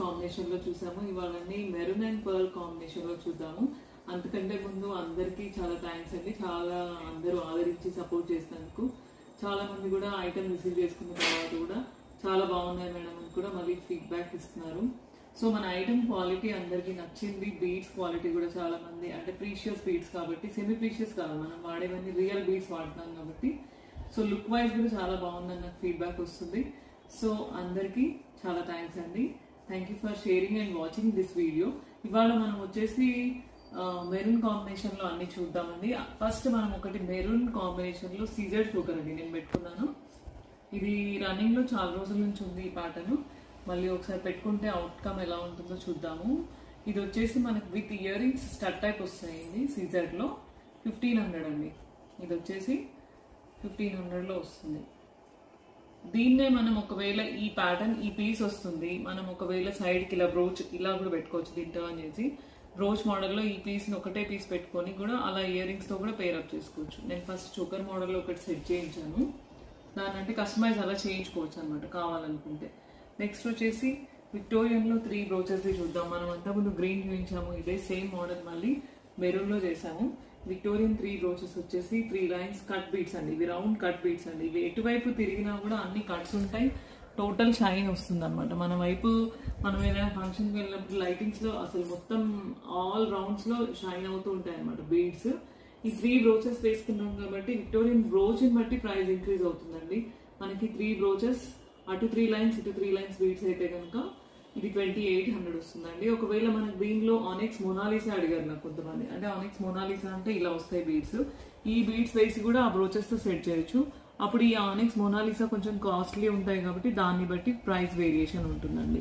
combination లో చూసాము ఇవాళ మెరూన్ అండ్ పర్ల్ కాంబినేషన్ లో చూద్దాము అంతకంటే ముందు అందరికీ చాలా థ్యాంక్స్ అండి చాలా అందరూ ఆదరించి సపోర్ట్ చేసినందుకు చాలా మంది కూడా ఐటమ్ రిసీవ్ చేసుకున్న తర్వాత కూడా చాలా బాగున్నాయి మేడం అని కూడా మళ్ళీ ఫీడ్బ్యాక్ ఇస్తున్నారు సో మన ఐటమ్ క్వాలిటీ అందరికీ నచ్చింది బీడ్స్ క్వాలిటీ కూడా చాలా మంది అంటే ప్రీషియస్ బీడ్స్ కాబట్టి సెమీ ప్రీషియస్ కాదు మనం వాడేవన్నీ రియల్ బీడ్స్ వాడుతున్నాం కాబట్టి సో లుక్ వైజ్ కూడా చాలా బాగుందని నాకు ఫీడ్బ్యాక్ వస్తుంది సో అందరికీ చాలా థ్యాంక్స్ అండి thank you for sharing and watching this video ఇవాళ మనం వచ్చేసి మెరూన్ కాంబినేషన్ లో అన్ని చూద్దామండి ఫస్ట్ మనం ఒకటి మెరూన్ కాంబినేషన్ లో సీజర్ షుగర్ అండి నేను పెట్టుకున్నాను ఇది రన్నింగ్ లో చాలా రోజుల నుంచి ఉంది ఈ పాటను మళ్ళీ ఒకసారి పెట్టుకుంటే అవుట్కమ్ ఎలా ఉంటుందో చూద్దాము ఇది వచ్చేసి మనకి with earrings stud type వస్తాయండి సీజర్ లో ఫిఫ్టీన్ హండ్రెడ్ అండి ఇది వచ్చేసి ఫిఫ్టీన్ హండ్రెడ్ లో వస్తుంది దీన్నే మనం ఒకవేళ ఈ ప్యాటర్న్ ఈ పీస్ వస్తుంది మనం ఒకవేళ సైడ్ కి ఇలా బ్రోచ్ ఇలా కూడా పెట్టుకోవచ్చు దీంతో అనేసి బ్రోచ్ మోడల్లో ఈ పీస్ ని ఒకటే పీస్ పెట్టుకొని కూడా అలా ఇయర్ రింగ్స్ తో కూడా పేర్ అప్ చేసుకోవచ్చు నేను ఫస్ట్ చోకర్ మోడల్లో ఒకటి సెట్ చేయించాను దాన్ని అంటే కస్టమైజ్ అలా చేయించుకోవచ్చు అనమాట కావాలనుకుంటే నెక్స్ట్ వచ్చేసి విక్టోరియన్ లో త్రీ బ్రోచెస్ చూద్దాం మనం అంతకుముందు గ్రీన్ చూపించాము ఇదే సేమ్ మోడల్ మళ్ళీ మెరూన్ లో చేసాము విక్టోరియన్ త్రీ బ్రోచెస్ వచ్చేసి త్రీ లైన్స్ కట్ బీట్స్ అండి ఇవి రౌండ్ కట్ బీట్స్ అండి ఇవి ఎటువైపు తిరిగినా కూడా అన్ని కట్స్ ఉంటాయి టోటల్ షైన్ వస్తుంది అనమాట మన వైపు మనం ఏదైనా ఫంక్షన్కి వెళ్ళినప్పుడు లైటింగ్స్ లో అసలు మొత్తం ఆల్ రౌండ్స్ లో షైన్ అవుతూ ఉంటాయి అనమాట బీడ్స్ ఈ త్రీ బ్రోచెస్ వేసుకున్నాం కాబట్టి విక్టోరియన్ బ్రోచ్ ని బట్టి ప్రైస్ ఇంక్రీజ్ అవుతుందండి మనకి త్రీ బ్రోచెస్ అటు త్రీ లైన్స్ ఇటు త్రీ లైన్స్ బీడ్స్ అయితే కనుక ఇది ట్వంటీ ఎయిట్ హండ్రెడ్ వస్తుందండి ఒకవేళ మనకి దీనిలో ఆనెక్స్ మొనాలిసా అడిగారు నాకు కొంతమంది అంటే ఆనెక్స్ మొనాలిసా అంటే ఇలా వస్తాయి బీడ్స్ ఈ బీడ్స్ వేసి కూడా ఆ బ్రోచెస్ తో సెట్ చేయొచ్చు అప్పుడు ఈ ఆనెక్స్ మొనాలిసా కొంచెం కాస్ట్లీ ఉంటాయి కాబట్టి దాన్ని బట్టి ప్రైస్ వేరియేషన్ ఉంటుందండి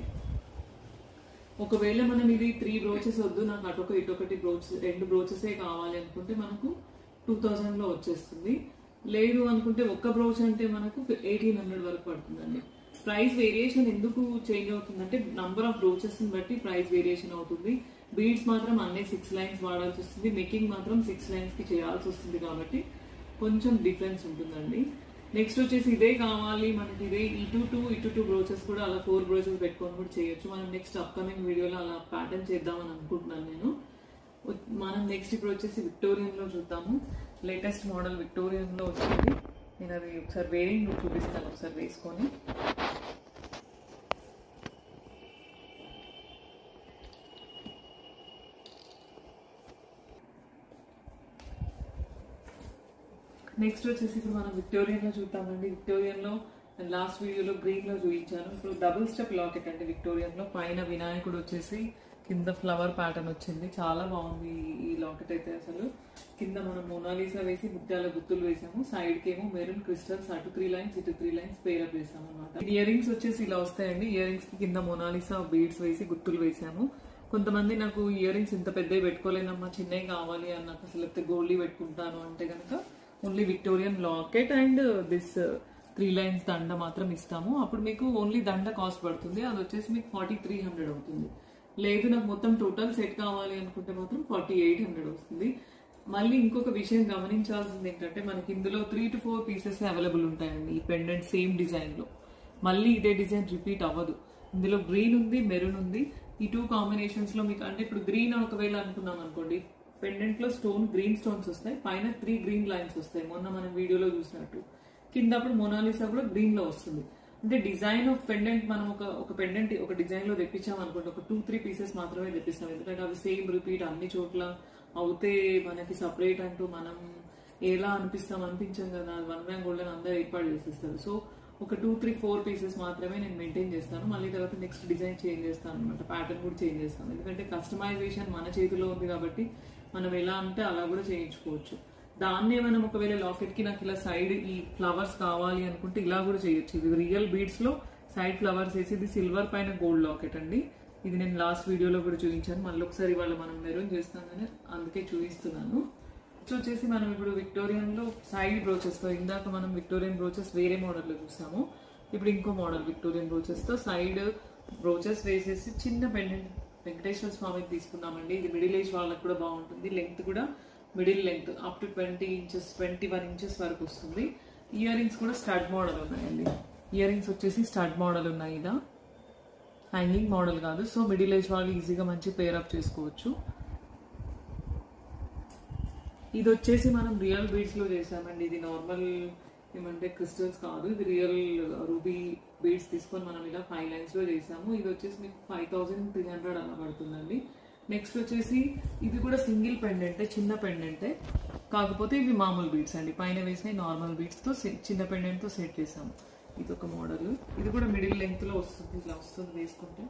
ఒకవేళ మనం ఇది త్రీ బ్రోచెస్ వద్దు నాకు అటొక ఇటొకటి బ్రోచెస్ రెండు బ్రోచెసే కావాలి అనుకుంటే మనకు టూ థౌజండ్ లో వచ్చేస్తుంది లేదు అనుకుంటే ఒక్క బ్రోచ్ అంటే మనకు ఎయిటీన్ హండ్రెడ్ వరకు పడుతుందండి ప్రైస్ వేరియేషన్ ఎందుకు చేంజ్ అవుతుందంటే నంబర్ ఆఫ్ బ్రోచెస్ బట్టి ప్రైస్ వేరియేషన్ అవుతుంది బీడ్స్ మాత్రం అన్ని సిక్స్ లైన్స్ వాడాల్సి వస్తుంది మేకింగ్ మాత్రం సిక్స్ లైన్స్ కి చేయాల్సి వస్తుంది కాబట్టి కొంచెం డిఫరెన్స్ ఉంటుందండి నెక్స్ట్ వచ్చేసి ఇదే కావాలి మనకి ఇదే ఇటు టూ ఇటు టూ బ్రోచెస్ కూడా అలా ఫోర్ బ్రోచెస్ పెట్టుకొని కూడా చేయొచ్చు మనం నెక్స్ట్ అప్కమింగ్ వీడియోలో అలా ప్యాటర్న్ చేద్దామని అనుకుంటున్నాను నేను మనం నెక్స్ట్ ఇప్పుడు వచ్చేసి విక్టోరియన్ లో చూద్దాము లేటెస్ట్ మోడల్ విక్టోరియన్ లో వచ్చింది నేను అది ఒకసారి వేరింగ్ చూపిస్తాను ఒకసారి వేసుకొని నెక్స్ట్ వచ్చేసి ఇప్పుడు మనం విక్టోరియన్ లో చూద్దామండి విక్టోరియన్ లో లాస్ట్ వీడియోలో గ్రీన్ లో చూపించాను ఇప్పుడు డబుల్ స్టెప్ లాకెట్ అంటే విక్టోరియన్ లో పైన వినాయకుడు వచ్చేసి కింద ఫ్లవర్ ప్యాటర్న్ వచ్చింది చాలా బాగుంది ఈ లాకెట్ అయితే అసలు కింద మనం మోనాలిసా వేసి ముత్యాల గుత్తులు వేసాము సైడ్ కి ఏమో మెరూన్ క్రిస్టల్స్ అటు త్రీ లైన్స్ ఇటు త్రీ లైన్స్ పేరప్ వేసాము అనమాట ఇయర్ రింగ్స్ వచ్చేసి ఇలా వస్తాయండి ఇయర్ రింగ్స్ కి కింద మోనాలిసా బీడ్స్ వేసి గుత్తులు వేసాము కొంతమంది నాకు ఇయర్ రింగ్స్ ఇంత పెద్దవి పెట్టుకోలేనమ్మా చిన్నవి కావాలి అని నాకు అసలు లేకపోతే గోల్డీ పెట్టుకుంటాను అంటే కనుక only Victorian locket and this three lines దండ మాత్రం ఇస్తాము అప్పుడు మీకు ఓన్లీ దండ కాస్ట్ పడుతుంది అది వచ్చేసి మీకు ఫార్టీ త్రీ హండ్రెడ్ అవుతుంది లేదు నాకు మొత్తం టోటల్ సెట్ కావాలి అనుకుంటే మాత్రం ఫార్టీ ఎయిట్ హండ్రెడ్ వస్తుంది మళ్ళీ ఇంకొక విషయం గమనించాల్సింది ఏంటంటే మనకి ఇందులో three to four pieces available ఉంటాయండి ఈ పెండెంట్ సేమ్ డిజైన్ లో మళ్ళీ ఇదే డిజైన్ రిపీట్ అవ్వదు ఇందులో గ్రీన్ ఉంది మెరూన్ ఉంది ఈ టూ కాంబినేషన్స్ లో మీకు అంటే ఇప్పుడు గ్రీన్ ఒకవేళ అనుకున్నాం అనుకోండి పెండెంట్ లో స్టోన్ గ్రీన్ స్టోన్స్ వస్తాయి పైన త్రీ గ్రీన్ లైన్స్ వస్తాయి మొన్న మనం వీడియోలో చూసినట్టు కింద అప్పుడు మొనాలిసా కూడా గ్రీన్ లో వస్తుంది అంటే డిజైన్ ఆఫ్ పెండెంట్ మనం ఒక ఒక పెండెంట్ ఒక డిజైన్ లో తెప్పించాం అనుకోండి ఒక టూ త్రీ పీసెస్ మాత్రమే తెప్పిస్తాం ఎందుకంటే అవి సేమ్ రిపీట్ అన్ని చోట్ల అవుతే మనకి సపరేట్ అంటూ మనం ఎలా అనిపిస్తాం అనిపించాం కదా వన్ బ్యాంక్ గోల్డ్ అని అందరూ ఏర్పాటు చేసేస్తారు సో ఒక టూ త్రీ ఫోర్ పీసెస్ మాత్రమే నేను మెయింటైన్ చేస్తాను మళ్ళీ తర్వాత నెక్స్ట్ డిజైన్ చేంజ్ చేస్తాను అనమాట ప్యాటర్న్ కూడా చేంజ్ చేస్తాను ఎందుకంటే కస్టమైజేషన్ మన చేతిలో ఉంది కాబట్టి మనం ఎలా అంటే అలా కూడా చేయించుకోవచ్చు దాన్నే మనం ఒకవేళ లాకెట్ కి నాకు ఇలా సైడ్ ఈ ఫ్లవర్స్ కావాలి అనుకుంటే ఇలా కూడా చేయొచ్చు ఇది రియల్ బీడ్స్ లో సైడ్ ఫ్లవర్స్ వేసి ఇది సిల్వర్ పైన గోల్డ్ లాకెట్ అండి ఇది నేను లాస్ట్ వీడియోలో కూడా చూపించాను మళ్ళీ ఒకసారి ఇవాళ మనం మెరూన్ చేస్తాం కానీ అందుకే చూపిస్తున్నాను నెక్స్ట్ వచ్చేసి మనం ఇప్పుడు విక్టోరియన్ లో సైడ్ బ్రోచెస్ తో ఇందాక మనం విక్టోరియన్ బ్రోచెస్ వేరే మోడల్ లో చూసాము ఇప్పుడు ఇంకో మోడల్ విక్టోరియన్ బ్రోచెస్ తో సైడ్ బ్రోచెస్ వేసేసి చిన్న పెండెంట్ వెంకటేశ్వర స్వామికి తీసుకున్నామండి ఇది మిడిల్ ఏజ్ వాళ్ళకి కూడా బాగుంటుంది లెంగ్త్ కూడా middle length up to twenty inches twenty one inches వరకు వస్తుంది ఇయర్ రింగ్స్ కూడా స్టడ్ మోడల్ ఉన్నాయండి ఇయర్ రింగ్స్ వచ్చేసి స్టడ్ మోడల్ ఉన్నాయి ఇదా హ్యాంగింగ్ మోడల్ కాదు సో మిడిల్ ఏజ్ వాళ్ళు ఈజీగా మంచి పేరప్ చేసుకోవచ్చు ఇది వచ్చేసి మనం రియల్ బీడ్స్ లో చేసామండి ఇది నార్మల్ ఏమంటే క్రిస్టల్స్ కాదు ఇది రియల్ రూబీ బీడ్స్ తీసుకొని మనం ఇలా ఫైవ్ లైన్స్ లో చేసాము ఇది వచ్చేసి మీకు ఫైవ్ థౌసండ్ త్రీ హండ్రెడ్ అలా పడుతుందండి నెక్స్ట్ వచ్చేసి ఇది కూడా సింగిల్ పెండెంటే చిన్న పెండెంటే కాకపోతే ఇవి మామూలు బీడ్స్ అండి పైన వేసిన నార్మల్ బీడ్స్ తో సె- చిన్న పెండెంట్ తో సెట్ చేసాము ఇది ఒక మోడల్ ఇది కూడా మిడిల్ లెంగ్త్ లో వస్తుంది ఇలా వస్తుంది వేసుకుంటే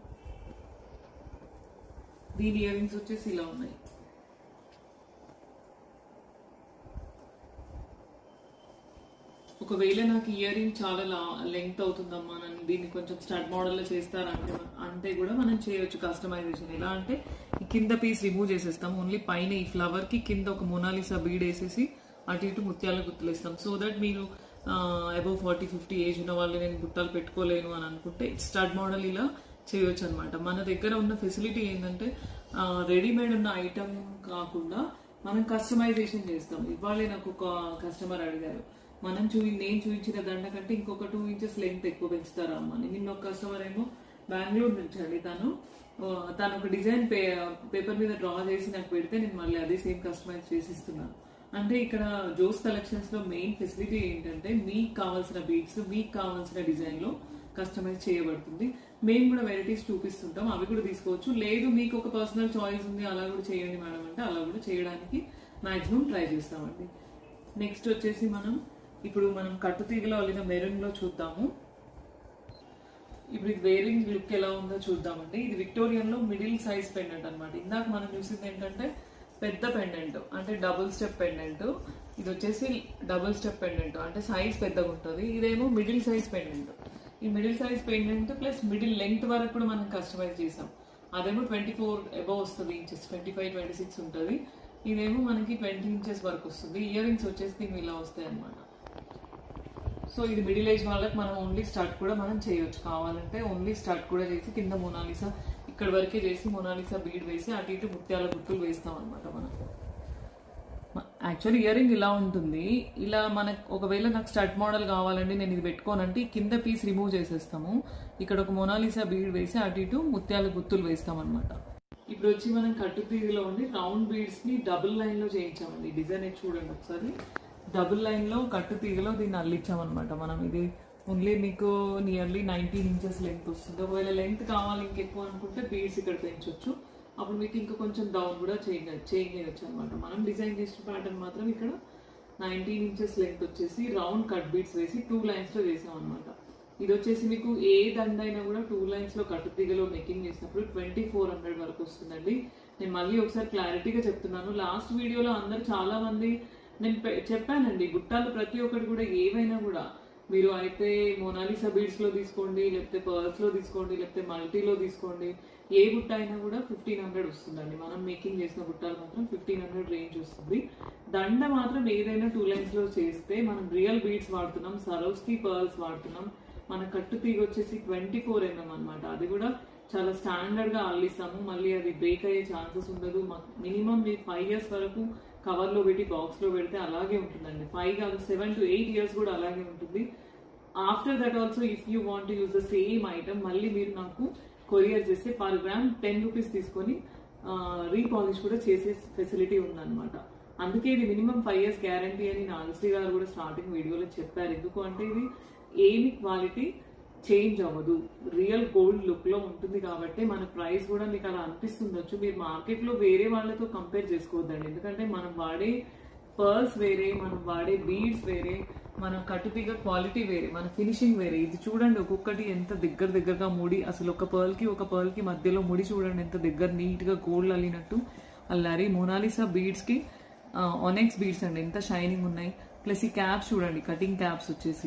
దీని ఇయర్ రింగ్స్ వచ్చేసి ఇలా ఉన్నాయి ఒకవేళ నాకు ఇయర్ రింగ్ చాలా లెంగ్త్ అవుతుందమ్మా నన్ను దీన్ని కొంచెం స్టడ్ మోడల్లో చేస్తారంటే అంటే కూడా మనం చేయొచ్చు కస్టమైజేషన్ ఎలా అంటే ఈ కింద పీస్ రిమూవ్ చేసేస్తాం ఓన్లీ పైన ఈ ఫ్లవర్ కి కింద ఒక మొనాలిసా బీడ్ వేసేసి అటు ఇటు ముత్యాల గుర్తులు ఇస్తాం సో దట్ మీరు అబౌవ్ ఫార్టీ ఫిఫ్టీ ఏజ్ ఉన్న వాళ్ళు నేను గుట్టాలు పెట్టుకోలేను అని అనుకుంటే స్టడ్ మోడల్ ఇలా చేయొచ్చు అనమాట మన దగ్గర ఉన్న ఫెసిలిటీ ఏంటంటే రెడీమేడ్ ఉన్న ఐటమ్ కాకుండా మనం కస్టమైజేషన్ చేస్తాం ఇవాళే నాకు ఒక కస్టమర్ అడిగారు మనం చూపి నేను చూపించిన దండ కంటే ఇంకొక టూ ఇంచెస్ లెంగ్త్ ఎక్కువ పెంచుతారా అమ్మ అని నిన్న ఒక కస్టమర్ ఏమో బెంగళూరు నుంచి అండి తను ఆ, తను ఒక డిజైన్ పే పేపర్ మీద డ్రా చేసి నాకు పెడితే నేను మళ్ళీ అదే సేమ్ కస్టమైజ్ చేసి ఇస్తున్నాను అంటే ఇక్కడ జోస్ కలెక్షన్స్ లో మెయిన్ ఫెసిలిటీ ఏంటంటే మీకు కావాల్సిన బీట్స్ మీకు కావాల్సిన డిజైన్ లో కస్టమైజ్ చేయబడుతుంది మేము కూడా వెరైటీస్ చూపిస్తుంటాం అవి కూడా తీసుకోవచ్చు లేదు మీకు ఒక పర్సనల్ చాయిస్ ఉంది అలా కూడా చేయండి మేడం అంటే అలా కూడా చేయడానికి మాక్సిమం ట్రై చేస్తామండి నెక్స్ట్ వచ్చేసి మనం ఇప్పుడు మనం కట్టుతీగలో అల్లిన మెరూన్ లో చూద్దాము ఇప్పుడు ఇది వేరింగ్ లుక్ ఎలా ఉందో చూద్దామండి ఇది విక్టోరియన్ లో మిడిల్ సైజ్ పెండెంట్ అన్నమాట ఇందాక మనం చూసింది ఏంటంటే పెద్ద పెండెంట్ అంటే డబుల్ స్టెప్ పెండెంట్ ఇది వచ్చేసి డబుల్ స్టెప్ పెండెంట్ అంటే సైజ్ పెద్దగా ఉంటుంది ఇదేమో మిడిల్ సైజ్ పెండెంట్ ఈ middle size pendant plus middle length వరకు కూడా మనం కస్టమైజ్ చేసాం అదేమో ట్వంటీ ఫోర్ అబవ్ వస్తుంది inches twenty five twenty six ఉంటుంది ఇదేమో మనకి ట్వంటీ ఇంచెస్ వరకు వస్తుంది ఇయర్ రింగ్స్ వచ్చేసి దీనికి ఇలా వస్తాయి అన్నమాట సో ఇది మిడిల్ ఏజ్ వాళ్ళకి మనం ఓన్లీ స్టార్ట్ కూడా మనం చేయొచ్చు కావాలంటే ఓన్లీ స్టార్ట్ కూడా చేసి కింద మొనాలిసా ఇక్కడ వరకే చేసి మొనాలిసా బీడ్ వేసి అటు ఇటు ముత్యాల గుర్తులు వేస్తాం అనమాట మనం యాక్చువల్లీ ఇయర్ రింగ్ ఇలా ఉంటుంది ఇలా మనకు ఒకవేళ నాకు స్టడ్ మోడల్ కావాలండి నేను ఇది పెట్టుకోనంటే ఈ కింద పీస్ రిమూవ్ చేసేస్తాము ఇక్కడ ఒక మొనాలిసా బీడ్ వేసి అటు ఇటు ముత్యాల గుర్తులు వేస్తాం అనమాట ఇప్పుడు వచ్చి మనం కట్టు తీగలో ఉండి రౌండ్ బీడ్స్ ని డబుల్ లైన్ లో చేయించామండి డిజైన్ అయితే చూడండి ఒకసారి డబుల్ లైన్ లో కట్టు తీగలో దీన్ని అల్లించామన్నమాట మనం ఇది ఓన్లీ మీకు నియర్లీ నైన్టీన్ ఇంచెస్ లెంత్ వస్తుంది ఒకవేళ లెంత్ కావాలి ఇంకెక్కువ అనుకుంటే బీడ్స్ ఇక్కడ పెంచొచ్చు అప్పుడు మీకు ఇంకా కొంచెం డౌన్ కూడా చేంజ్ చేంజ్ చేయొచ్చు అనమాట మనం డిజైన్ చేసిన ప్యాటర్న్ మాత్రం ఇక్కడ నైన్టీన్ ఇంచెస్ లెంత్ వచ్చేసి రౌండ్ కట్ బీడ్స్ వేసి టూ లైన్స్ లో చేసాం అనమాట ఇది వచ్చేసి మీకు ఏ దండ అయినా కూడా టూ లైన్స్ లో కట్టు తీగలో మేకింగ్ చేసినప్పుడు ట్వంటీ ఫోర్ హండ్రెడ్ వరకు వస్తుందండి నేను మళ్ళీ ఒకసారి క్లారిటీగా చెప్తున్నాను లాస్ట్ వీడియోలో అందరు చాలా మంది నేను పె- చెప్పానండి గుట్టాలు ప్రతి ఒక్కటి కూడా ఏవైనా కూడా మీరు అయితే మొనాలిసా బీడ్స్ లో తీసుకోండి లేకపోతే పర్ల్స్ లో తీసుకోండి లేకపోతే మల్టీలో తీసుకోండి ఏ గుట్ట అయినా కూడా ఫిఫ్టీన్ హండ్రెడ్ వస్తుందండి మనం మేకింగ్ చేసిన గుట్టాలు మాత్రం ఫిఫ్టీన్ హండ్రెడ్ రేంజ్ వస్తుంది దండ మాత్రం ఏదైనా టూ లైన్స్ లో చేస్తే మనం రియల్ బీడ్స్ వాడుతున్నాం సరోస్కి పర్ల్స్ వాడుతున్నాం మన కట్టు తీగ వచ్చేసి ట్వంటీ ఫోర్ ఎంఎం అనమాట అది కూడా చాలా స్టాండర్డ్ గా అల్లిస్తాము మళ్ళీ అది బ్రేక్ అయ్యే ఛాన్సెస్ ఉండదు మినిమం మీరు ఫైవ్ ఇయర్స్ వరకు కవర్ లో పెట్టి బాక్స్ లో పెడితే అలాగే ఉంటుందండి ఫైవ్ కాదు సెవెన్ టు ఎయిట్ ఇయర్స్ కూడా అలాగే ఉంటుంది after that also if you want use the same item మళ్ళీ మీరు నాకు కొరియర్ చేస్తే పర్ గ్రామ్ టెన్ రూపీస్ తీసుకొని రీపాలిష్ కూడా చేసే ఫెసిలిటీ ఉందన్నమాట అందుకే ఇది మినిమం ఫైవ్ ఇయర్స్ గ్యారంటీ అని నాగశ్రీ గారు కూడా స్టార్టింగ్ వీడియోలో చెప్పారు ఎందుకు అంటే ఇది ఏమి క్వాలిటీ చేంజ్ అవ్వదు రియల్ గోల్డ్ లుక్ లో ఉంటుంది కాబట్టి మన ప్రైస్ కూడా మీకు అలా అనిపిస్తుండొచ్చు మీరు మార్కెట్ లో వేరే వాళ్ళతో కంపేర్ చేసుకోవద్దండి ఎందుకంటే మనం వాడే పర్ల్స్ వేరే మనం వాడే బీడ్స్ వేరే మన కట్టుతీగ క్వాలిటీ వేరే మన ఫినిషింగ్ వేరే ఇది చూడండి ఒక్కొక్కటి ఎంత దగ్గర దగ్గరగా ముడి అసలు ఒక పర్ల్ కి ఒక పర్ల్ కి మధ్యలో ముడి చూడండి ఎంత దగ్గర నీట్ గా గోల్డ్ అల్లినట్టు అల్లారి మొనాలిసా బీడ్స్ కి ఆనెక్స్ బీడ్స్ అండి ఎంత షైనింగ్ ఉన్నాయి ప్లస్ ఈ క్యాప్స్ చూడండి కటింగ్ క్యాప్స్ వచ్చేసి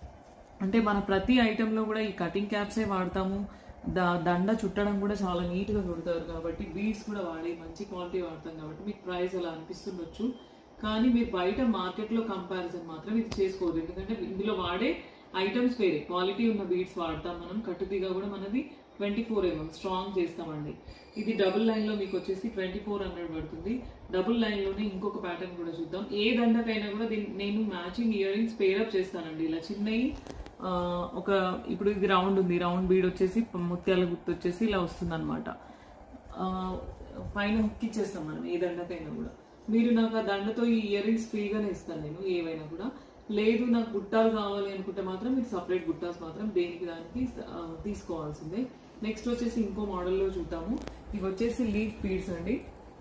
అంటే మన ప్రతి ఐటెంలో కూడా ఈ కటింగ్ క్యాప్సే వాడతాము ద దండ చుట్టడం కూడా చాలా నీట్గా చుడతారు కాబట్టి బీడ్స్ కూడా వాడి మంచి క్వాలిటీ వాడతాం కాబట్టి మీకు ప్రైస్ అలా అనిపిస్తుండొచ్చు కానీ మీరు బయట మార్కెట్లో కంపారిజన్ మాత్రం ఇది చేసుకోవద్దు ఎందుకంటే ఇందులో వాడే ఐటమ్స్ వేరే క్వాలిటీ ఉన్న బీడ్స్ వాడతాం మనం కట్టుతీగా కూడా మనది ట్వంటీ ఫోర్ ఎంఎం స్ట్రాంగ్ చేస్తామండి ఇది డబుల్ లైన్ లో మీకు వచ్చేసి ట్వంటీ ఫోర్ హండ్రెడ్ పడుతుంది డబుల్ లైన్ లోనే ఇంకొక ప్యాటర్న్ కూడా చూద్దాం ఏ దండకైనా కూడా దీన్ని నేను మ్యాచింగ్ ఇయర్ రింగ్స్ పేరప్ చేస్తానండి ఇలా చిన్నవి ఆ, ఒక ఇప్పుడు ఇది రౌండ్ ఉంది రౌండ్ బీడ్ వచ్చేసి ముత్యాల గుర్తు వచ్చేసి ఇలా వస్తుంది అనమాట పైన హుక్ ఇచ్చేస్తాం మనం ఏ దండకైనా కూడా మీరు నాకు ఆ దండతో ఈ ఇయర్ రింగ్స్ ఫ్రీగానే ఇస్తాను నేను ఏవైనా కూడా లేదు నాకు గుట్టాలు కావాలి అనుకుంటే మాత్రం మీరు సపరేట్ గుట్టాస్ మాత్రం దేనికి దానికి ఆ, తీసుకోవాల్సిందే నెక్స్ట్ వచ్చేసి ఇంకో మోడల్లో చూద్దాము ఇవి వచ్చేసి లీఫ్ పీడ్స్ అండి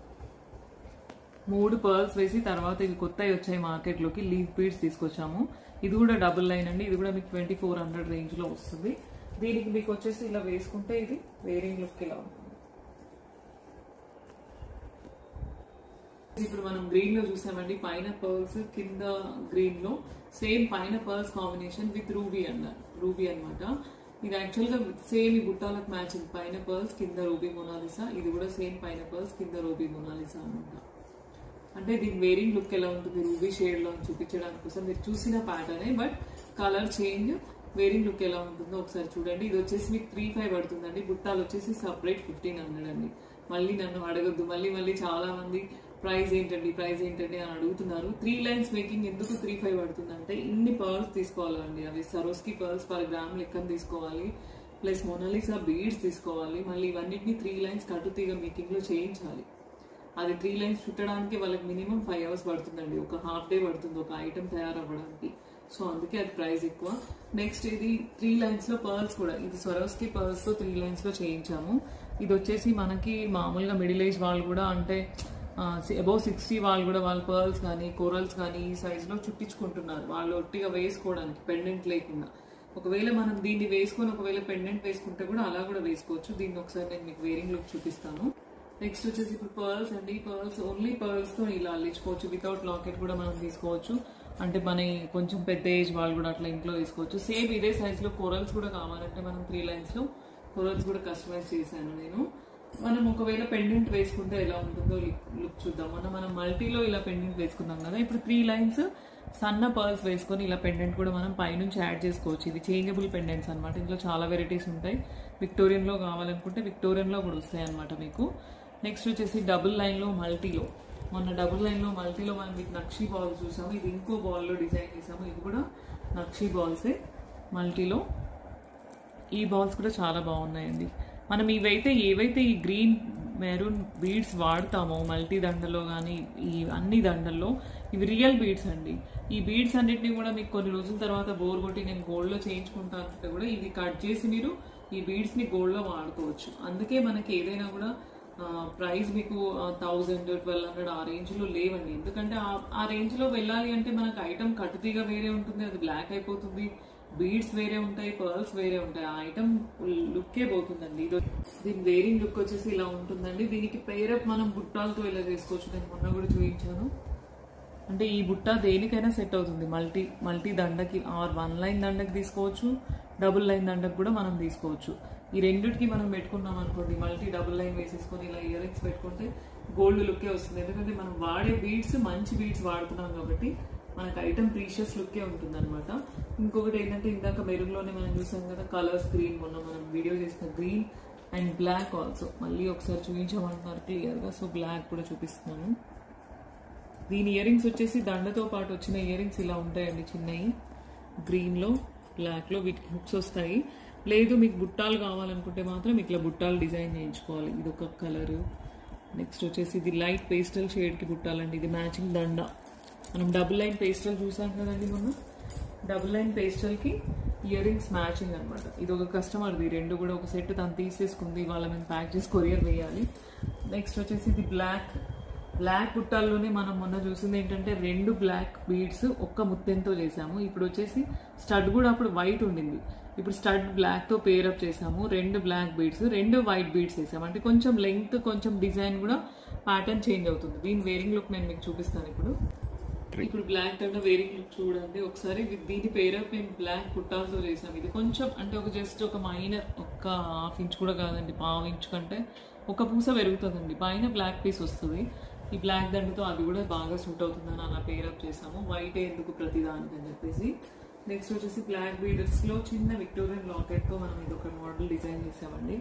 మూడు పర్ల్స్ వేసి తర్వాత ఇవి కొత్తవి వచ్చాయి మార్కెట్లోకి లీఫ్ బీడ్స్ తీసుకొచ్చాము ఇది కూడా డబుల్ లైన్ అండి ఇది కూడా మీకు ట్వంటీ ఫోర్ హండ్రెడ్ రేంజ్లో వస్తుంది దీనికి మీకు వచ్చేసి ఇలా వేసుకుంటే ఇది వేరింగ్ లుక్ ఇలా ఉంటుంది ఇప్పుడు మనం గ్రీన్ లో చూసామండి పైన పర్ల్స్ కింద గ్రీన్ లో సేమ్ పైన పర్ల్స్ కాంబినేషన్ విత్ రూబీ అన్నారు రూబీ అన్నమాట ఇది యాక్చువల్ గా సేమ్ ఈ బుట్టాలకు మ్యాచింగ్ పైన పర్ల్స్ కింద రూబీ మొనాలిసా ఇది కూడా సేమ్ పైన పర్ల్స్ కింద రూబీ మొనాలిసా అన్నమాట అంటే దీని వేరింగ్ లుక్ ఎలా ఉంటుంది రూబీ షేడ్ లో చూపించడానికి కోసం మీరు చూసిన ప్యాటర్నే but colour change wearing look ఎలా ఉంటుందో ఒకసారి చూడండి ఇది వచ్చేసి మీకు త్రీ ఫైవ్ పడుతుందండి బుట్టాలు వచ్చేసి సపరేట్ ఫిఫ్టీన్ హండ్రెడ్ అండి మళ్ళీ నన్ను అడగొద్దు మళ్ళీ మళ్ళీ చాలా మంది ప్రైస్ ఏంటండి ప్రైస్ ఏంటండి అని అడుగుతున్నారు త్రీ లైన్స్ మేకింగ్ ఎందుకు త్రీ ఫైవ్ పడుతుందంటే ఇన్ని పర్ల్స్ తీసుకోవాలండి అవి సరోస్కి పర్ల్స్ పర్ గ్రామ్ లెక్కన తీసుకోవాలి ప్లస్ మొనాలిసా బీడ్స్ తీసుకోవాలి మళ్ళీ ఇవన్నిటిని త్రీ లైన్స్ కట్టుతీగ మేకింగ్ లో చేయించాలి అది త్రీ లైన్స్ చుట్టడానికి వాళ్ళకి మినిమం ఫైవ్ అవర్స్ పడుతుందండి ఒక హాఫ్ డే పడుతుంది ఒక ఐటమ్ తయారవ్వడానికి సో అందుకే అది ప్రైస్ ఎక్కువ నెక్స్ట్ ఇది త్రీ లైన్స్ లో పర్ల్స్ కూడా ఇది స్వరోస్కి పర్ల్స్ తో త్రీ లైన్స్ లో చేయించాము ఇది వచ్చేసి మనకి మామూలుగా మిడిల్ ఏజ్ వాళ్ళు కూడా అంటే అబౌవ్ సిక్స్టీ వాళ్ళు కూడా వాళ్ళ పర్ల్స్ కానీ కోరల్స్ కానీ ఈ size లో చుట్టించుకుంటున్నారు వాళ్ళు ఒట్టిగా వేసుకోవడానికి పెండెంట్ లేకుండా ఒకవేళ మనం దీన్ని వేసుకొని ఒకవేళ పెండెంట్ వేసుకుంటే కూడా అలా కూడా వేసుకోవచ్చు దీన్ని ఒకసారి నేను మీకు వేరింగ్ లుక్ చూపిస్తాను నెక్స్ట్ వచ్చేసి ఇప్పుడు పర్ల్స్ అండి పర్ల్స్ ఓన్లీ పర్ల్స్ తో ఇలా అల్లించుకోవచ్చు వితౌట్ లాకెట్ కూడా మనం తీసుకోవచ్చు అంటే మన కొంచెం పెద్ద ఏజ్ వాళ్ళు కూడా అట్లా ఇంట్లో తీసుకోవచ్చు సేమ్ ఇదే సైజ్ లో కోరల్స్ కూడా కావాలంటే మనం త్రీ లైన్స్ లో కోరల్స్ కూడా కస్టమైజ్ చేశాను నేను మనం ఒకవేళ పెండెంట్ వేసుకుంటే ఎలా ఉంటుందో లుక్ చూద్దాం మొన్న మనం మల్టీలో ఇలా పెండెంట్ వేసుకున్నాం కదా ఇప్పుడు త్రీ లైన్స్ సన్న పర్ల్స్ వేసుకొని ఇలా పెండెంట్ కూడా మనం పైనుంచి యాడ్ చేసుకోవచ్చు ఇది చేంజబుల్ పెండెంట్స్ అనమాట ఇందులో చాలా వెరైటీస్ ఉంటాయి విక్టోరియన్లో కావాలనుకుంటే విక్టోరియన్లో కూడా వస్తాయి అనమాట మీకు నెక్స్ట్ వచ్చేసి డబుల్ లైన్లో మల్టీలో మొన్న డబుల్ లైన్లో మల్టీలో మనం మీకు నక్షి బాల్ చూసాము ఇది ఇంకో బాల్లో డిజైన్ చేసాము ఇది కూడా నక్షి బాల్సే మల్టీలో ఈ బాల్స్ కూడా చాలా బాగున్నాయండి మనం ఇవైతే ఏవైతే ఈ గ్రీన్ మెరూన్ బీడ్స్ వాడతామో మల్టీ దండలో కానీ ఈ అన్ని దండల్లో ఇవి రియల్ బీడ్స్ అండి ఈ బీడ్స్ అన్నిటిని కూడా మీకు కొన్ని రోజుల తర్వాత బోర్ కొట్టి నేను గోల్డ్లో చేయించుకుంటా అంటే కూడా ఇవి కట్ చేసి మీరు ఈ బీడ్స్ని గోల్డ్లో వాడుకోవచ్చు అందుకే మనకి ఏదైనా కూడా ప్రైస్ మీకు థౌజండ్ ట్వెల్వ్ హండ్రెడ్ ఆ రేంజ్లో లేవండి ఎందుకంటే ఆ- ఆ రేంజ్లో వెళ్ళాలి అంటే మనకు ఐటమ్ కట్టుతీగా వేరే ఉంటుంది అది బ్లాక్ అయిపోతుంది బీడ్స్ వేరే ఉంటాయి పర్ల్స్ వేరే ఉంటాయి ఆ ఐటమ్ లుక్కే పోతుందండి ఇది దీని వేరింగ్ లుక్ వచ్చేసి ఇలా ఉంటుందండి దీనికి పేరప్ మనం బుట్టాలతో ఇలా చేసుకోవచ్చు నేను మొన్న కూడా చూపించాను అంటే ఈ బుట్ట దేనికైనా సెట్ అవుతుంది మల్టీ మల్టీ దండకి ఆర్ వన్ లైన్ దండకి తీసుకోవచ్చు డబుల్ లైన్ దండకి కూడా మనం తీసుకోవచ్చు ఈ రెండిటికి మనం పెట్టుకున్నాం అనుకోండి మల్టీ డబుల్ లైన్ వేసేసుకొని ఇలా ఇయర్ రింగ్స్ పెట్టుకుంటే గోల్డ్ లుక్కే వస్తుంది ఎందుకంటే మనం వాడే బీడ్స్ మంచి బీడ్స్ వాడుతున్నాం కాబట్టి మనకు ఐటమ్ ప్రీషియస్ లుక్కే ఉంటుంది అనమాట ఇంకొకటి ఏంటంటే ఇందాక మెరుగులోనే మనం చూసాం కదా కలర్స్ గ్రీన్ మొన్న మనం వీడియో చేసిన గ్రీన్ అండ్ బ్లాక్ ఆల్సో మళ్ళీ ఒకసారి చూపించమంటున్నారు క్లియర్గా సో బ్లాక్ కూడా చూపిస్తున్నాను దీని ఇయర్ రింగ్స్ వచ్చేసి దండతో పాటు వచ్చిన ఇయర్ రింగ్స్ ఇలా ఉంటాయండి చిన్నవి గ్రీన్లో బ్లాక్లో వీటికి హుక్స్ వస్తాయి లేదు మీకు బుట్టాలు కావాలనుకుంటే మాత్రం ఇట్లా బుట్టాలు డిజైన్ చేయించుకోవాలి ఇది ఒక కలర్ నెక్స్ట్ వచ్చేసి ఇది లైట్ పేస్టల్ షేడ్కి బుట్టాలండి ఇది మ్యాచింగ్ దండ మనం డబుల్ లైన్ పేస్టల్ చూసాం కదండి మొన్న డబుల్ లైన్ పేస్టల్కి ఇయర్ రింగ్స్ మ్యాచింగ్ అనమాట ఇది ఒక కస్టమర్ది రెండు కూడా ఒక సెట్ తను తీసేసుకుంది వాళ్ళ మేము ప్యాక్ చేసి కొరియర్ వేయాలి నెక్స్ట్ వచ్చేసి ఇది బ్లాక్ బ్లాక్ బుట్టాల్లోనే మనం మొన్న చూసింది ఏంటంటే రెండు బ్లాక్ బీడ్స్ ఒక్క ముత్తెంతో చేసాము ఇప్పుడు వచ్చేసి స్టడ్ కూడా అప్పుడు వైట్ ఉండింది ఇప్పుడు స్టడ్ బ్లాక్ తో పేరప్ చేసాము రెండు బ్లాక్ బీడ్స్ రెండు వైట్ బీడ్స్ వేసాము అంటే కొంచెం లెంగ్త్ కొంచెం డిజైన్ కూడా ప్యాటర్న్ చేంజ్ అవుతుంది దీని వేరింగ్ లుక్ నేను మీకు చూపిస్తాను ఇప్పుడు ఇప్పుడు బ్లాక్ అంటే వేరింగ్ లుక్ చూడండి ఒకసారి వి- దీని పేరప్ మేము బ్లాక్ పుట్టాలతో చేసాం ఇది కొంచెం అంటే ఒక జస్ట్ ఒక మైనర్ ఒక హాఫ్ ఇంచ్ కూడా కాదండి పావు ఇంచ్ కంటే ఒక పూస పెరుగుతుందండి పైన బ్లాక్ పీస్ వస్తుంది ఈ బ్లాక్ దండతో అది కూడా బాగా సూట్ అవుతుందని అలా పేరప్ చేసాము వైట్ ఎందుకు ప్రతిదానికి అని చెప్పేసి నెక్స్ట్ వచ్చేసి బ్లాక్ బీడర్స్ లో చిన్న విక్టోరియన్ లాకెట్ తో మనం ఇది ఒక మోడల్ డిజైన్ చేసామండి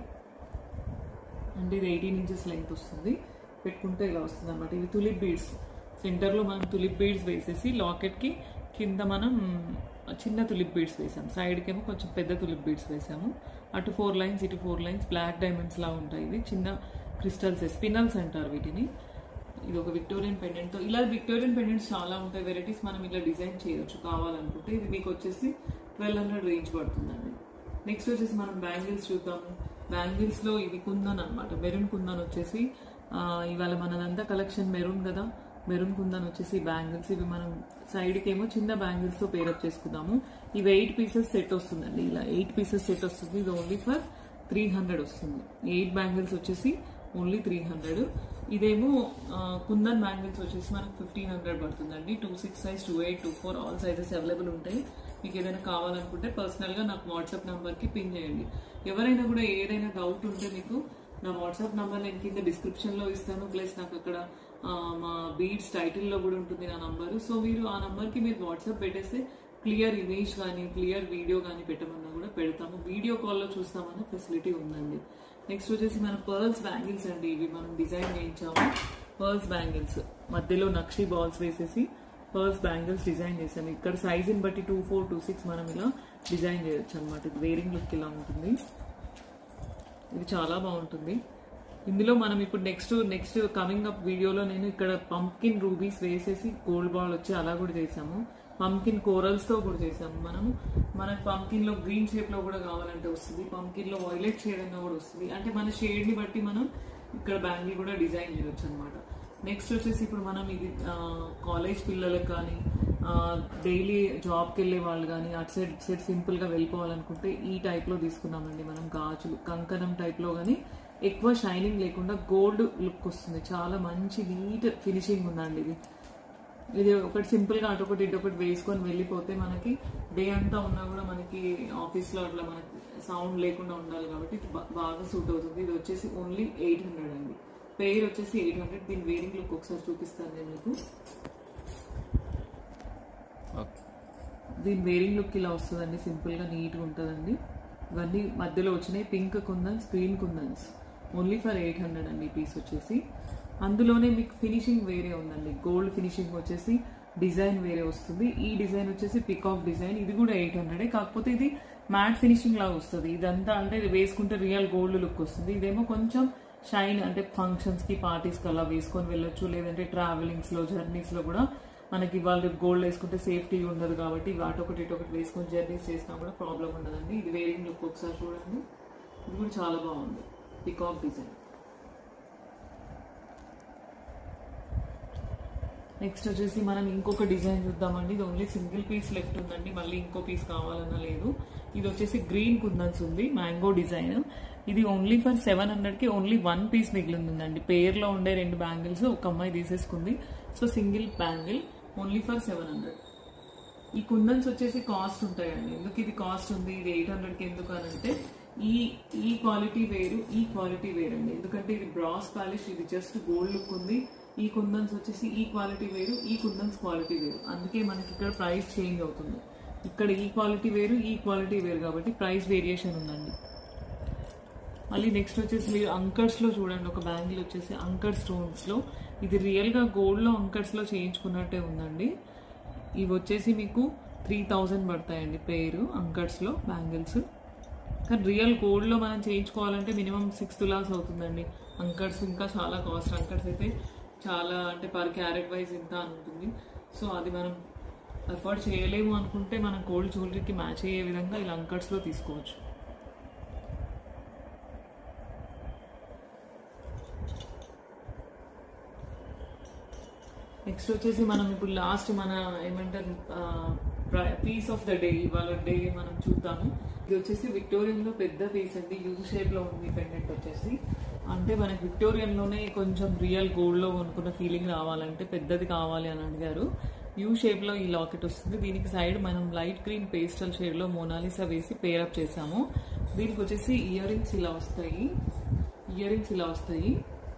అంటే ఇది ఎయిటీన్ ఇంచెస్ లెంగ్త్ వస్తుంది పెట్టుకుంటే ఇలా వస్తుంది అనమాట ఇవి తులిప్ బీడ్స్ సెంటర్లో మనం తులిప్ బీడ్స్ వేసేసి లాకెట్కి కింద మనం చిన్న తులిప్ బీడ్స్ వేసాము సైడ్కి ఏమో కొంచెం పెద్ద తులిప్ బీడ్స్ వేసాము అటు ఫోర్ లైన్స్ ఇటు ఫోర్ లైన్స్ బ్లాక్ డైమండ్స్ లా ఉంటాయి ఇవి చిన్న క్రిస్టల్స్ స్పినల్స్ అంటారు వీటిని ఇది ఒక విక్టోరియన్ పెండెంట్తో ఇలా విక్టోరియన్ పెండెంట్స్ చాలా ఉంటాయి వెరైటీస్ మనం ఇలా డిజైన్ చేయొచ్చు కావాలనుకుంటే ఇది మీకు వచ్చేసి ట్వెల్వ్ హండ్రెడ్ రేంజ్ పడుతుందండి నెక్స్ట్ వచ్చేసి మనం బ్యాంగిల్స్ చూద్దాము బ్యాంగిల్స్లో ఇది కుందన్ అనమాట మెరూన్ కుందన్ వచ్చేసి ఆ, ఇవాళ మనదంతా కలెక్షన్ మెరూన్ కదా మెరూన్ కుందన్ వచ్చేసి బ్యాంగిల్స్ ఇవి మనం సైడ్కి ఏమో చిన్న బ్యాంగిల్స్తో పేరప్ చేసుకుందాము ఇవి ఎయిట్ పీసెస్ సెట్ వస్తుందండి ఇలా ఎయిట్ పీసెస్ సెట్ వస్తుంది ఇది ఓన్లీ ఫర్ త్రీ హండ్రెడ్ వస్తుంది ఎయిట్ బ్యాంగిల్స్ వచ్చేసి ఓన్లీ త్రీ హండ్రెడ్ ఇదేమో ఆ, కుందన్ బ్యాంగిల్స్ వచ్చేసి మనకు ఫిఫ్టీన్ హండ్రెడ్ పడుతుందండి two six size two eight two four all sizes available ఉంటాయి మీకు ఏదైనా కావాలనుకుంటే పర్సనల్గా నాకు వాట్సాప్ నెంబర్కి పిన్ చేయండి ఎవరైనా కూడా ఏదైనా డౌట్ ఉంటే మీకు నా వాట్సాప్ నెంబర్ నేను కింద డిస్క్రిప్షన్లో ఇస్తాను ప్లస్ నాకు అక్కడ ఆ, మా బీడ్స్ టైటిల్లో కూడా ఉంటుంది నా నంబరు సో మీరు ఆ నంబర్కి మీరు వాట్సాప్ పెట్టేస్తే క్లియర్ ఇమేజ్ కానీ క్లియర్ వీడియో కానీ పెట్టమన్నా కూడా పెడతాము వీడియో కాల్లో చూస్తామన్న ఫెసిలిటీ ఉందండి నెక్స్ట్ వచ్చేసి మన పర్ల్స్ బ్యాంగిల్స్ అండి ఇవి మనం డిజైన్ చేయించాము పర్ల్స్ బ్యాంగిల్స్ మధ్యలో నక్షి బాల్స్ వేసేసి పర్ల్స్ బ్యాంగిల్స్ డిజైన్ చేసాము ఇక్కడ సైజుని బట్టి టూ ఫోర్ టూ సిక్స్ మనం ఇలా డిజైన్ చేయొచ్చు అనమాట ఇది వేరింగ్ లుక్ ఇలా ఉంటుంది ఇది చాలా బాగుంటుంది ఇందులో మనం ఇప్పుడు నెక్స్ట్ నెక్స్ట్ కమింగ్ అప్ వీడియోలో నేను ఇక్కడ పంకిన్ రూబీస్ వేసేసి గోల్డ్ బాల్ వచ్చి అలా కూడా చేసాము పంకిన్ కోరల్స్ తో కూడా చేసాము మనము మనకి పంకిన్ లో గ్రీన్ షేప్ లో కూడా కావాలంటే వస్తుంది పంకిన్ లో వైలెట్ షేడ్ అయినా కూడా వస్తుంది అంటే మన షేడ్ ని బట్టి మనం ఇక్కడ బ్యాంగిల్ కూడా డిజైన్ చేయొచ్చు అనమాట నెక్స్ట్ వచ్చేసి ఇప్పుడు మనం ఇది కాలేజ్ పిల్లలకు కానీ డైలీ జాబ్కి వెళ్ళే వాళ్ళు కానీ అటు సైడ్ ఇటు సైడ్ సింపుల్గా వెళ్ళిపోవాలనుకుంటే ఈ టైప్లో తీసుకున్నామండి మనం గాజులు కంకణం టైప్లో కానీ ఎక్కువ షైనింగ్ లేకుండా గోల్డ్ లుక్ వస్తుంది చాలా మంచి నీట్ ఫినిషింగ్ ఉందండి ఇది ఇది ఒకటి సింపుల్గా అటొకటి ఇటొకటి వేసుకొని వెళ్ళిపోతే మనకి డే అంతా ఉన్నా కూడా మనకి ఆఫీస్లో అట్లా మనకి సౌండ్ లేకుండా ఉండాలి కాబట్టి ఇది బా- బాగా సూట్ అవుతుంది ఇది వచ్చేసి ఓన్లీ ఎయిట్ హండ్రెడ్ అండి పేర్ వచ్చేసి ఎయిట్ హండ్రెడ్ దీని వేరింగ్ లుక్ ఒకసారి చూపిస్తాను నేను మీకు ఓకే దీని వేరింగ్ లుక్ ఇలా వస్తుందండి సింపుల్గా నీట్గా ఉంటుందండి ఇవన్నీ మధ్యలో వచ్చినాయి pink kundans green kundans only for eight hundred అండి ఈ పీస్ వచ్చేసి అందులోనే మీకు ఫినిషింగ్ వేరే ఉందండి గోల్డ్ ఫినిషింగ్ వచ్చేసి డిజైన్ వేరే వస్తుంది ఈ డిజైన్ వచ్చేసి పికాక్ డిజైన్ ఇది కూడా ఎయిట్ హండ్రెడే కాకపోతే ఇది మ్యాట్ ఫినిషింగ్ లాగా వస్తుంది ఇదంతా అంటే ఇది వేసుకుంటే రియల్ గోల్డ్ లుక్ వస్తుంది ఇదేమో కొంచెం షైన్ అంటే ఫంక్షన్స్ కి పార్టీస్ కి అలా వేసుకొని వెళ్ళొచ్చు లేదంటే ట్రావెలింగ్స్ లో జర్నీస్ లో కూడా మనకి వాళ్ళు గోల్డ్ వేసుకుంటే సేఫ్టీ ఉండదు కాబట్టి వాటొకటి ఇటొకటి వేసుకొని జర్నీస్ చేసినా కూడా ప్రాబ్లం ఉండదండి ఇది వేరింగ్ లుక్ ఒకసారి చూడండి ఇది కూడా చాలా బాగుంది పికాక్ డిజైన్ నెక్స్ట్ వచ్చేసి మనం ఇంకొక డిజైన్ చూద్దామండి ఇది ఓన్లీ సింగిల్ పీస్ లెఫ్ట్ ఉందండి మళ్ళీ ఇంకో పీస్ కావాలన్నా లేదు ఇది వచ్చేసి గ్రీన్ కుందన్స్ ఉంది మ్యాంగో డిజైన్ ఇది ఓన్లీ ఫర్ సెవెన్ హండ్రెడ్కి ఓన్లీ వన్ పీస్ మిగిలిందండి పేర్లో ఉండే రెండు బ్యాంగిల్స్ ఒక అమ్మాయి తీసేసుకుంది so single bangle only for seven hundred ఈ కుందన్స్ వచ్చేసి కాస్ట్ ఉంటాయండి ఎందుకు ఇది కాస్ట్ ఉంది ఇది ఎయిట్ హండ్రెడ్కి ఎందుకు అని అంటే ఈ ఈ క్వాలిటీ వేరు ఈ క్వాలిటీ వేరండి ఎందుకంటే ఇది బ్రాస్ పాలిష్ ఇది జస్ట్ గోల్డ్ లుక్ ఉంది ఈ కుందన్స్ వచ్చేసి ఈ క్వాలిటీ వేరు ఈ కుందన్స్ క్వాలిటీ వేరు అందుకే మనకి ఇక్కడ ప్రైస్ చేంజ్ అవుతుంది ఇక్కడ ఈ క్వాలిటీ వేరు ఈ క్వాలిటీ వేరు కాబట్టి ప్రైస్ వేరియేషన్ ఉందండి మళ్ళీ నెక్స్ట్ వచ్చేసి మీరు అంకర్స్ లో చూడండి ఒక బ్యాంగిల్ వచ్చేసి అంకర్ స్టోన్స్ లో ఇది రియల్ గా గోల్డ్ లో అంకర్స్ లో చేయించుకున్నట్టే ఉందండి ఇవి వచ్చేసి మీకు త్రీ థౌజండ్ పడతాయండి పేరు అంకర్స్ లో బ్యాంగిల్స్ కానీ రియల్ గోల్డ్ లో మనం చేయించుకోవాలంటే మినిమం సిక్స్త్ లాస్ అవుతుందండి అంకర్స్ ఇంకా చాలా కాస్ట్ అంకర్స్ అయితే చాలా అంటే పర్ క్యారెట్ వైజ్ ఇంత అని ఉంటుంది సో అది మనం అఫోర్డ్ చేయలేము అనుకుంటే మనం గోల్డ్ జ్యువెలరీకి మ్యాచ్ అయ్యే విధంగా ఇలా అంకర్స్ లో తీసుకోవచ్చు నెక్స్ట్ వచ్చేసి మనం ఇప్పుడు లాస్ట్ మన ఏమంటారు పీస్ ఆఫ్ ద డే ఇవాళ డే మనం చూద్దాము ఇది వచ్చేసి విక్టోరియన్ లో పెద్ద పీస్ అండి యూ షేప్ లో ఉంది పెండెంట్ వచ్చేసి అంటే మనకి విక్టోరియన్ లోనే కొంచెం రియల్ గోల్డ్ లో కొనుక్కున్న ఫీలింగ్ రావాలంటే పెద్దది కావాలి అని అడిగారు యూ షేప్ లో ఈ లాకెట్ వస్తుంది దీనికి సైడ్ మనం లైట్ గ్రీన్ పేస్టల్ షేడ్ లో మోనాలిసా వేసి పేరప్ చేసాము దీనికి వచ్చేసి ఇయర్ రింగ్స్ ఇలా వస్తాయి ఇయర్ రింగ్స్ ఇలా వస్తాయి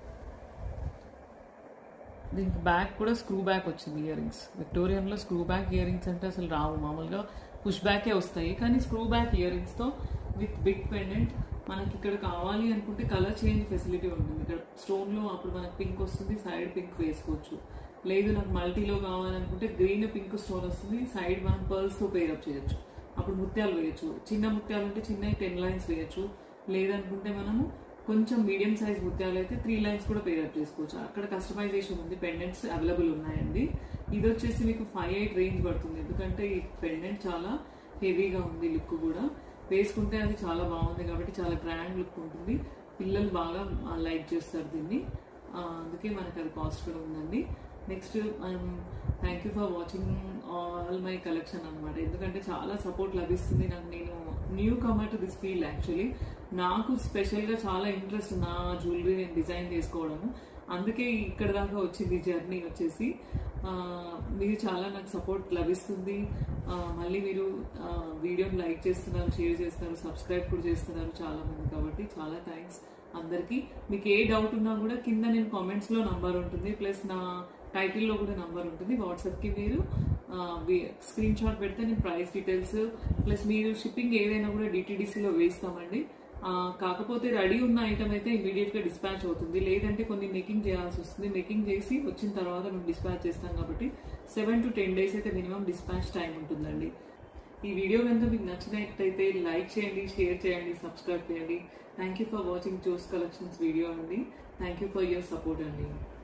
దీనికి బ్యాక్ కూడా స్క్రూ బ్యాక్ వచ్చింది ఇయర్ రింగ్స్ విక్టోరియన్లో స్క్రూ బ్యాక్ ఇయర్ రింగ్స్ అంటే అసలు రావు మామూలుగా పుష్ బ్యాకే వస్తాయి కానీ స్క్రూ బ్యాక్ ఇయర్ రింగ్స్తో విత్ బిగ్ పెండెంట్ మనకి ఇక్కడ కావాలి అనుకుంటే కలర్ చేంజ్ ఫెసిలిటీ ఉంటుంది ఇక్కడ స్టోన్లో అప్పుడు మనకి పింక్ వస్తుంది సైడ్ పింక్ వేసుకోవచ్చు లేదు నాకు మల్టీలో కావాలనుకుంటే గ్రీన్ పింక్ స్టోన్ వస్తుంది సైడ్ మనం పర్ల్స్తో పేరప్ చేయొచ్చు అప్పుడు ముత్యాలు వేయచ్చు చిన్న ముత్యాలు ఉంటే చిన్న టెన్ లైన్స్ వేయచ్చు లేదనుకుంటే మనము కొంచెం మీడియం సైజ్ ముత్యాలు అయితే త్రీ లైన్స్ కూడా పేరప్ చేసుకోవచ్చు అక్కడ కస్టమైజేషన్ ఉంది పెండెంట్స్ అవైలబుల్ ఉన్నాయండి ఇది వచ్చేసి మీకు ఫైవ్ ఎయిట్ రేంజ్ పడుతుంది ఎందుకంటే ఈ పెండెంట్ చాలా హెవీగా ఉంది లుక్ కూడా వేసుకుంటే అది చాలా బాగుంది కాబట్టి చాలా గ్రాండ్ లుక్ ఉంటుంది పిల్లలు బాగా లైక్ చేస్తారు దీన్ని ఆ, అందుకే మనకి అది కాస్ట్ కూడా ఉందండి next thank you for watching all my collection అనమాట ఎందుకంటే చాలా సపోర్ట్ లభిస్తుంది నాకు నేను newcomer to this field actually నాకు స్పెషల్గా చాలా ఇంట్రెస్ట్ నా జ్యువెలరీ నేను డిజైన్ చేసుకోవడము అందుకే ఇక్కడ దాకా వచ్చింది జర్నీ వచ్చేసి ఆ, మీరు చాలా నాకు సపోర్ట్ లభిస్తుంది ఆ, మళ్ళీ మీరు ఆ, వీడియోని లైక్ చేస్తున్నారు షేర్ చేస్తున్నారు సబ్స్క్రైబ్ కూడా చేస్తున్నారు చాలా మంది కాబట్టి చాలా థ్యాంక్స్ అందరికీ మీకు ఏ డౌట్ ఉన్నా కూడా కింద నేను కామెంట్స్లో నంబర్ ఉంటుంది ప్లస్ నా టైటిల్లో కూడా నంబర్ ఉంటుంది వాట్సాప్కి మీరు స్క్రీన్ షాట్ పెడితే నేను ప్రైస్ డీటెయిల్స్ ప్లస్ మీరు షిప్పింగ్ ఏదైనా కూడా డిటీడీసీలో వేస్తామండి ఆ, కాకపోతే రెడీ ఉన్న ఐటమ్ అయితే ఇమీడియట్ గా డిస్పాచ్ అవుతుంది లేదంటే కొన్ని మేకింగ్ చేయాల్సి వస్తుంది మేకింగ్ చేసి వచ్చిన తర్వాత మేము డిస్పాచ్ చేస్తాం కాబట్టి సెవెన్ టు టెన్ డేస్ అయితే మినిమం డిస్పాచ్ టైం ఉంటుందండి ఈ వీడియో కనుక మీకు నచ్చినట్టయితే లైక్ చేయండి షేర్ చేయండి సబ్స్క్రైబ్ చేయండి thank you for watching Jo's collections video అండి thank you for your support అండి